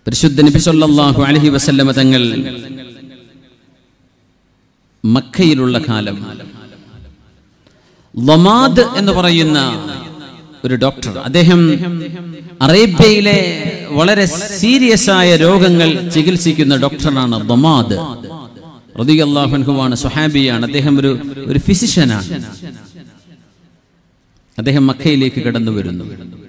പരിശുദ്ധ നബി സല്ലല്ലാഹു അലൈഹി വസല്ലമ തങ്ങൾ മക്കയിലുള്ള കാലം ലമാദ് എന്ന് പറയുന്ന ഒരു ഡോക്ടർ അദ്ദേഹം അറേബ്യയിലെ വളരെ സീരിയസ് ആയ രോഗങ്ങൾ ചികിത്സിക്കുന്ന ഡോക്ടറാണ് ലമാദ് റതിയല്ലാഹുൻഹുവാണ് സുഹാബിയാണ് അദ്ദേഹം ഒരു ഒരു ഫിസിഷ്യനാണ് അദ്ദേഹം മക്കയിലേക്ക് കടന്നു വരുന്നു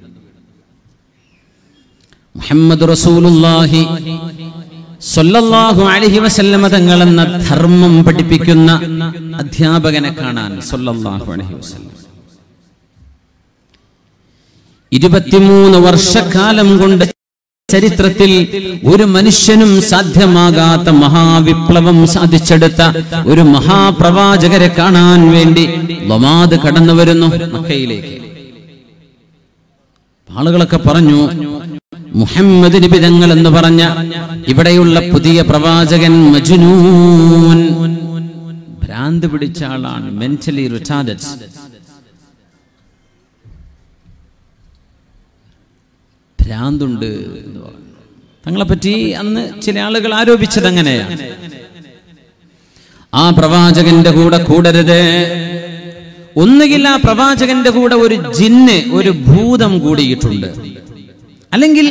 മുഹമ്മദ് റസൂലുള്ളാഹി സല്ലല്ലാഹു അലൈഹി വസല്ലമ തങ്ങൾ എന്ന ധർമ്മം പഠിപ്പിക്കുന്ന അധ്യാപകനെ കാണാൻ സല്ലല്ലാഹു അലൈഹി വസല്ലം ഇരുപത്തിമൂന്ന് വർഷക്കാലം കൊണ്ട് ചരിത്രത്തിൽ ഒരു മനുഷ്യനും സാധ്യമാകാത്ത മഹാവിപ്ലവം സാധിച്ചെടുത്ത ഒരു മഹാപ്രവാചകരെ കാണാൻ വേണ്ടി ലമാദ് കടന്നു വരുന്നു മക്കയിലേക്ക് ആളുകളൊക്കെ പറഞ്ഞു മുഹമ്മദ് നബി തങ്ങൾ എന്ന് പറഞ്ഞ ഇവിടെയുള്ള പുതിയ പ്രവാചകൻ മജ്നൂൻ ഭ്രാന്ത് പിടിച്ച ആളാണ് മെന്റലി റിട്ടാർഡഡ് ഭ്രാന്തുണ്ട് എന്ന് പറഞ്ഞു തങ്ങളെ പറ്റി അന്ന് ചില ആളുകൾ ആരോപിച്ചത് അങ്ങനെയാണ് ആ പ്രവാചകന്റെ കൂടെ കൂടരുത് ഒന്നുകിൽ ആ പ്രവാചകന്റെ കൂടെ ഒരു ജിന്ന് ഒരു ഭൂതം കൂടിയിട്ടുണ്ട് അല്ലെങ്കിൽ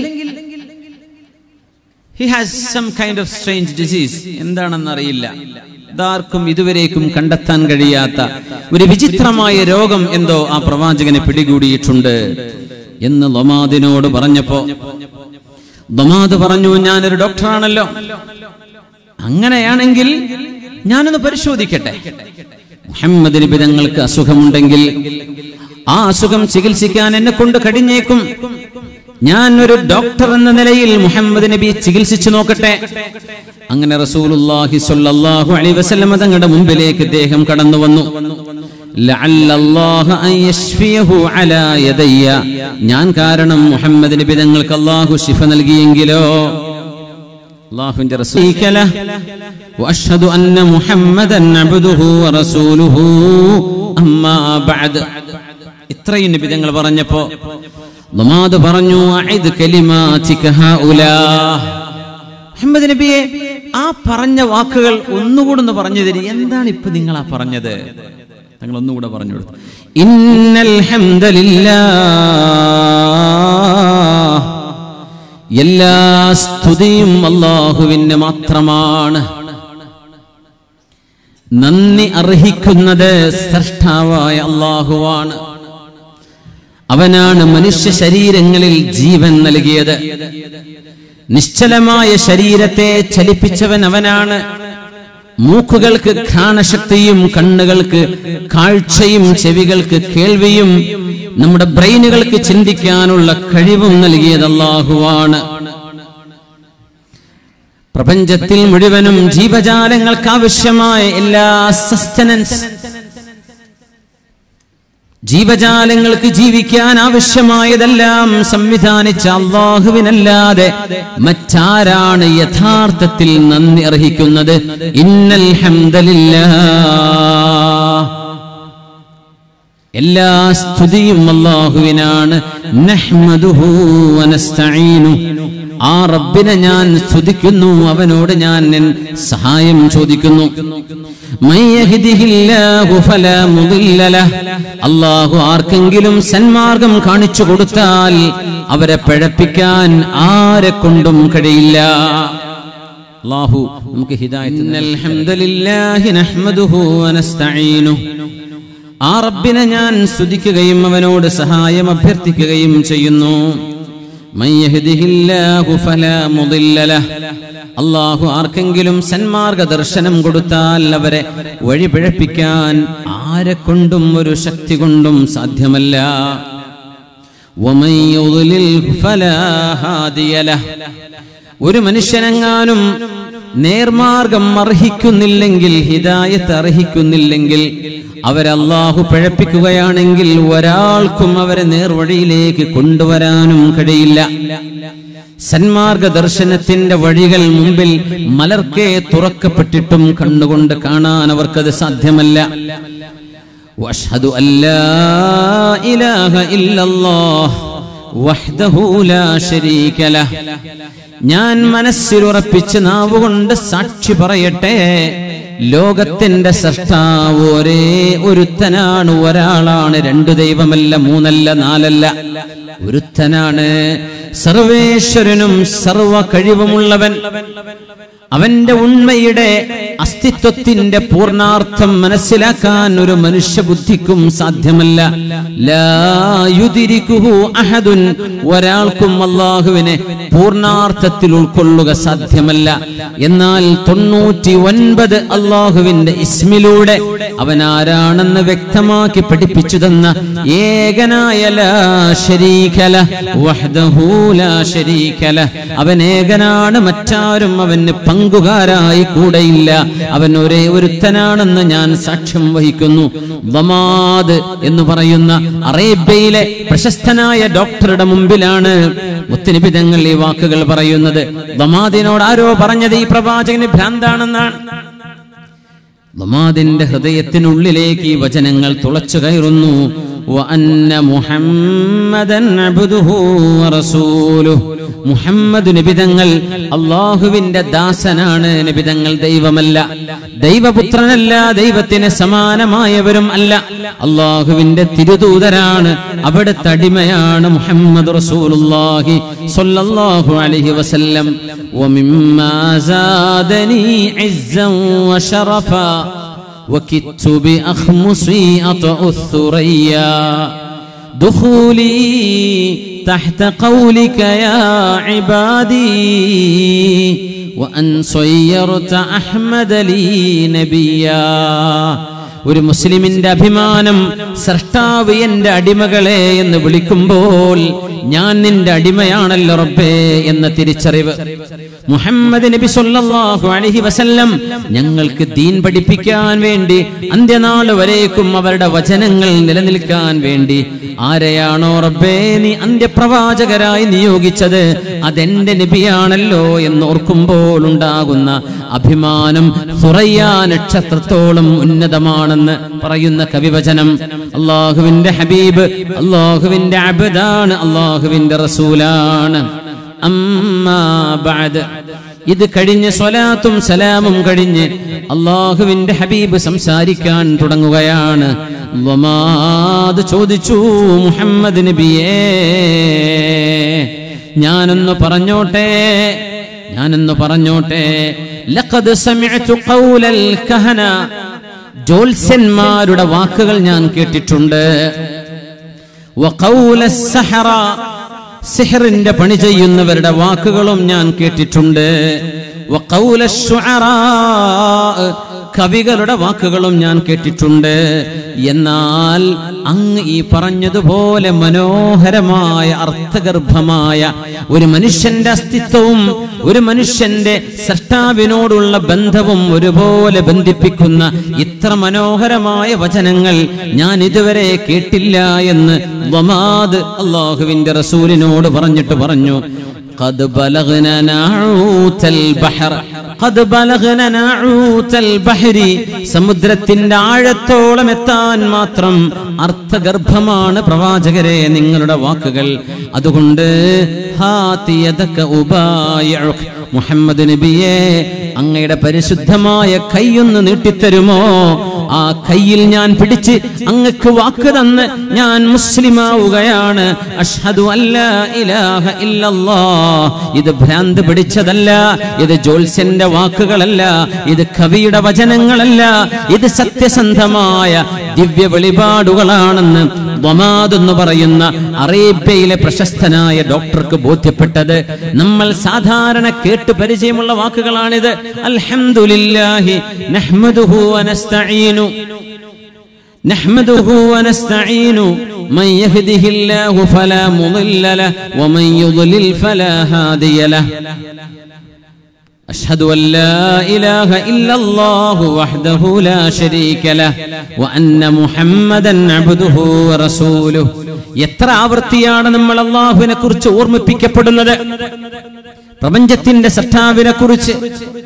he has some kind of strange disease എന്താണെന്ന് അറിയില്ല ഇതാർക്കും ഇതുവരേക്കും കണ്ടെത്താൻ കഴിയാത്ത ഒരു വിചിത്രമായ രോഗം എന്തോ ആ പ്രവാചകനെ പിടികൂടിയിട്ടുണ്ട് എന്ന് ലൊമാദിനോട് പറഞ്ഞപ്പോ ലൊമാദ് പറഞ്ഞു ഞാനൊരു ഡോക്ടറാണല്ലോ അങ്ങനെയാണെങ്കിൽ ഞാനൊന്ന് പരിശോധിക്കട്ടെ മുഹമ്മദ് നബി തങ്ങൾക്ക് അസുഖമുണ്ടെങ്കിൽ ആ അസുഖം ചികിത്സിക്കാൻ എന്നെ കൊണ്ട് കഴിഞ്ഞേക്കും ഞാൻ ഒരു ഡോക്ടർ എന്ന നിലയിൽ മുഹമ്മദ് നബി ചികിത്സിച്ചു നോക്കട്ടെ അങ്ങനെ റസൂലുള്ളാഹി സ്വല്ലല്ലാഹു അലൈഹി വസല്ലമ തങ്ങളുടെ മുമ്പിലേക്ക് ഇദ്ദേഹം കടന്നു വന്നു ലഅല്ലല്ലാഹ അൻ യശ്ഫിയഹു അലാ യദയ്യ ഞാൻ കാരണം മുഹമ്മദ് നബി തങ്ങൾക്ക് അല്ലാഹു ശിഫ നൽകിയെങ്കിലോ അല്ലാഹുവിന്റെ റസൂല വഅഷ്ഹദു അന്ന മുഹമ്മദൻ അബ്ദുഹു വറസൂലുഹു അമ്മാ ബഅദ് ഇത്രയും നബി തങ്ങൾ പറഞ്ഞപ്പോ ലമാദ് പറഞ്ഞു അഇദ് കലിമാതിക ഹൗലാ മുഹമ്മദ് നബിയെ ആ പറഞ്ഞ വാക്കുകൾ ഒന്നുകൂടെ ഒന്ന് പറഞ്ഞു തരി എന്താണ് ഇപ്പൊ നിങ്ങൾ ആ പറഞ്ഞത് തങ്ങൾ ഒന്നുകൂടെ പറഞ്ഞു കൊടുത്തു ഇന്നൽ ഹംദലില്ലാ എല്ലാ സ്തുതിയും അള്ളാഹുവിന് മാത്രമാണ് നന്ദി അർഹിക്കുന്നത് സൃഷ്ടാവായ അള്ളാഹുവാണ് അവനാണ് മനുഷ്യ ശരീരങ്ങളിൽ ജീവൻ നൽകിയത് നിശ്ചലമായ ശരീരത്തെ ചലിപ്പിച്ചവൻ അവനാണ് മൂക്കുകൾക്ക് ഘ്രാണശക്തിയും കണ്ണുകൾക്ക് കാഴ്ചയും ചെവികൾക്ക് കേൾവിയും നമ്മുടെ ബ്രെയിനുകൾക്ക് ചിന്തിക്കാനുള്ള കഴിവും നൽകിയത് അള്ളാഹുവാണ് പ്രപഞ്ചത്തിൽ മുഴുവനും ജീവജാലങ്ങൾക്ക് ആവശ്യമായ എല്ലാ സസ്റ്റനൻസ് ജീവജാലങ്ങൾക്ക് ജീവിക്കാൻ ആവശ്യമായതെല്ലാം സംവിധാനിച്ച അള്ളാഹുവിനല്ലാതെ മറ്റാരാണ് യഥാർത്ഥത്തിൽ നന്ദി അർഹിക്കുന്നത് ഇന്നൽ ഹംദലില്ലാ എല്ലാ സ്തുതിയും അള്ളാഹുവിനാണ് നഹ്മദുഹു വനസ്തഈനു ആ റബ്ബിനെ ഞാൻ സ്തുതിക്കുന്നു അവനോട് ഞാൻ നിൻ സഹായം ചോദിക്കുന്നു മയ്യഹ്ദിഹില്ലാഹു ഫലാ മുദില്ല ലഹ്. അള്ളാഹു ആർക്കെങ്കിലും സന്മാർഗം കാണിച്ചു കൊടുത്താൽ അവരെ പിഴപ്പിക്കാൻ ആരെ കൊണ്ടും കഴിയില്ല അള്ളാഹു നമുക്ക് ഹിദായത്ത് ആ റബ്ബിനെ ഞാൻ സ്തുതിക്കുകയും അവനോട് സഹായം അഭ്യർത്ഥിക്കുകയും ചെയ്യുന്നു മൻ യഹ്ദിഹില്ലാഹു ഫലാ മുദില്ല ലഹ്. അള്ളാഹു ആർക്കെങ്കിലും സന്മാർഗ ദർശനം കൊടുത്താൽ അവരെ വഴി പിഴപ്പിക്കാൻ ആരെ കൊണ്ടും ഒരു ശക്തി കൊണ്ടും സാധ്യമല്ല വമൻ യുദ്ലിൽ ഫലാ ഹാദിയ ലഹ്. ഒരു മനുഷ്യനെങ്ങാനും നേർമാർഗം അർഹിക്കുന്നില്ലെങ്കിൽ ഹിദായത്ത് അർഹിക്കുന്നില്ലെങ്കിൽ അവരല്ലാഹു പിഴപ്പിക്കുകയാണെങ്കിൽ ഒരാൾക്കും അവരെ നേർവഴിയിലേക്ക് കൊണ്ടുവരാനും കഴിയില്ല സന്മാർഗ ദർശനത്തിന്റെ വഴികൾ മുമ്പിൽ മലർക്കെ തുറക്കപ്പെട്ടിട്ടും കണ്ണുകൊണ്ട് കാണാൻ അവർക്കത് സാധ്യമല്ല واشهد ان لا اله الا الله വഹ്ദഹു ലാ ശരീക ലഹ് ഞാൻ മനസ്സിലുറപ്പിച്ച് നാവുകൊണ്ട് സാക്ഷി പറയട്ടെ ലോകത്തിന്റെ സൃഷ്ടാവ് ഒരേ ഒരുത്തനാണ് ഒരാളാണ് രണ്ടു ദൈവമല്ല മൂന്നല്ല നാലല്ല ഒരുത്തനാണ് സർവേശ്വരനും സർവ കഴിവുമുള്ളവൻ അവന്റെ ഉണ്മയുടെ അസ്തിത്വത്തിന്റെ പൂർണാർത്ഥം മനസ്സിലാക്കാൻ ഒരു മനുഷ്യ ബുദ്ധിക്കും സാധ്യമല്ല ലാ യുദിരിക്കുഹു അഹദുൻ ഒരാൾക്കും അള്ളാഹുവിനെ പൂർണാർത്ഥത്തിൽ ഉൾക്കൊള്ളുക സാധ്യമല്ല എന്നാൽ തൊണ്ണൂറ്റി ഒൻപത് അള്ളാഹുവിന്റെ ഇസ്മിലൂടെ അവൻ ആരാണെന്ന് വ്യക്തമാക്കി പഠിപ്പിച്ചു തന്ന ഏകനായ ലാ ശരീകല വഹ്ദഹു ലാ ശരീകല അവൻ ഏകനാണ് മറ്റാരും അവന് പങ്കുകാരായി കൂടെയില്ല അവൻ ഒരേ ഒരുത്തനാണെന്ന് ഞാൻ സാക്ഷ്യം വഹിക്കുന്നു വമാദ് എന്ന് പറയുന്ന അറേബ്യയിലെ പ്രശസ്തനായ ഡോക്ടറുടെ മുമ്പിലാണ് മുത്തനിബിതങ്ങൾ ഈ വാക്കുകൾ പറയുന്നത് വമാദിനോട് ആരോ പറഞ്ഞത് ഈ പ്രവാചകന് ഭ്രാന്താണെന്നാണ് വമാദിന്റെ ഹൃദയത്തിനുള്ളിലേക്ക് ഈ വചനങ്ങൾ തുളച്ചു കയറുന്നു وأن محمدا عبده ورسوله മുഹമ്മദ് നിബിതങ്ങൾ അള്ളാഹുവിന്റെ ദാസനാണ് നിബിതങ്ങൾ ദൈവമല്ല ദൈവപുത്രനല്ല ദൈവത്തിന് സമാനമായവരും അല്ല അള്ളാഹുവിന്റെ തിരുദൂതരാണ് അവിടുത്തെ അടിമയാണ് മുഹമ്മദ് റസൂലുള്ളാഹി സ്വല്ലല്ലാഹു അലൈഹി വസല്ലം ومما زادني عزا وشرفا وكدت بأخمصي أطأ الثريا دخولي تحت قولك يا عبادي وأن صيرت أحمد لي نبيا ഒരു മുസ്ലിമിന്റെ അഭിമാനം സൃഷ്ടാവ് എന്റെ അടിമകളെ എന്ന് വിളിക്കുമ്പോൾ ഞാൻ നിന്റെ അടിമയാണല്ലോ റബ്ബേ എന്ന തിരിച്ചറിവ് മുഹമ്മദ് നബി സല്ലല്ലാഹു അലൈഹി വസല്ലം ഞങ്ങൾക്ക് ദീൻ പഠിപ്പിക്കാൻ വേണ്ടി അന്ത്യനാൾ വരേക്കും അവരുടെ വചനങ്ങൾ നിലനിൽക്കാൻ വേണ്ടി ആരെയാണോ റബ്ബേ നീ അന്ത്യപ്രവാചകരായി നിയോഗിച്ചത് അതെന്റെ നബിയാണല്ലോ എന്ന് ഓർക്കുമ്പോൾ ഉണ്ടാകുന്ന അഭിമാനം സുറയ്യ നക്ഷത്രത്തോളം ഉന്നതമാണെന്ന് പറയുന്ന കവിവചനം അള്ളാഹുവിന്റെ ഹബീബ് അള്ളാഹുവിന്റെ അബദാണ് അള്ളാഹുവിന്റെ റസൂലാണ് അമ്മാ ബഅദ് ഇത് കഴിഞ്ഞ് സ്വലാത്തും സലാമും കഴിഞ്ഞ് അള്ളാഹുവിന്റെ ഹബീബ് സംസാരിക്കാൻ തുടങ്ങുകയാണ് വമാത് ചോദിച്ചു മുഹമ്മദ് നബിയേ ഞാനൊന്ന് പറഞ്ഞോട്ടെ ഞാനൊന്ന് പറഞ്ഞോട്ടെ ലഖദ് സമിഅതു ഖൗലൽ കഹന ജോത്സ്യന്മാരുടെ വാക്കുകൾ ഞാൻ കേട്ടിട്ടുണ്ട് വഖൗല സഹറ സിഹറിന്റെ പണി ചെയ്യുന്നവരുടെ വാക്കുകളും ഞാൻ കേട്ടിട്ടുണ്ട് വഖൗല ശുഅറാ കവികളുടെ വാക്കുകളും ഞാൻ കേട്ടിട്ടുണ്ട് എന്നാൽ അങ്ങ് ഈ പറഞ്ഞതുപോലെ മനോഹരമായ അർത്ഥഗർഭമായ ഒരു മനുഷ്യന്റെ അസ്തിത്വവും ഒരു മനുഷ്യന്റെ സൃഷ്ടാവിനോടുള്ള ബന്ധവും ഒരുപോലെ ബന്ധിപ്പിക്കുന്ന ഇത്ര മനോഹരമായ വചനങ്ങൾ ഞാൻ ഇതുവരെ കേട്ടില്ല എന്ന് വമാദ് അള്ളാഹുവിന്റെ റസൂലിനോട് പറഞ്ഞിട്ട് പറഞ്ഞു قد بلغنا نعوت البحر قد بلغنا نعوت البحر സമുദ്രത്തിന്റെ ആഴത്തോളം എത്താൻ മാത്രം അർത്ഥഗർഭമാണ് പ്രവാചകരെ നിങ്ങളുടെ വാക്കുകൾ അതുകൊണ്ട് ഹാത്തിയതക ഉബായിഉക. മുഹമ്മദ് നബിയെ അങ്ങയുടെ പരിശുദ്ധമായ കൈയൊന്ന് നീട്ടിത്തരുമോ ആ കയ്യിൽ ഞാൻ പിടിച്ച് അങ്ങക്ക് വാക്ക് തന്ന് ഞാൻ മുസ്ലിമാവുകയാണ് അഷ്ഹദു അല്ലാ ഇലാഹ ഇല്ലല്ലാ ഇത് ഭ്രാന്ത് പിടിച്ചതല്ല ഇത് ജോത്സ്യന്റെ വാക്കുകളല്ല ഇത് കവിയുടെ വചനങ്ങളല്ല ഇത് സത്യസന്ധമായ ദിവ്യ വെളിപാടുകളാണെന്ന് വമാദ് എന്ന് പറയുന്ന അറേബ്യയിലെ പ്രശസ്തനായ ഡോക്ടർക്ക് ബോധ്യപ്പെട്ടത് നമ്മൾ സാധാരണ കേട്ട് പരിചയമുള്ള വാക്കുകളാണിത് അൽഹംദുലില്ലാഹി നഹ്മദുഹു വനസ്തഈനു نحمده ونستعين من يهده الله فلا مضل له ومن يضلل فلا هادي له أشهد أن لا إله إلا الله وحده لا شريك له وأن محمدا عبده ورسوله എത്ര ആവർത്തിയാണ് നമ്മൾ അള്ളാഹുവിനെ കുറിച്ച് ഓർമ്മിപ്പിക്കപ്പെടുന്നത് പ്രപഞ്ചത്തിന്റെ സൃഷ്ടാവിനെ കുറിച്ച്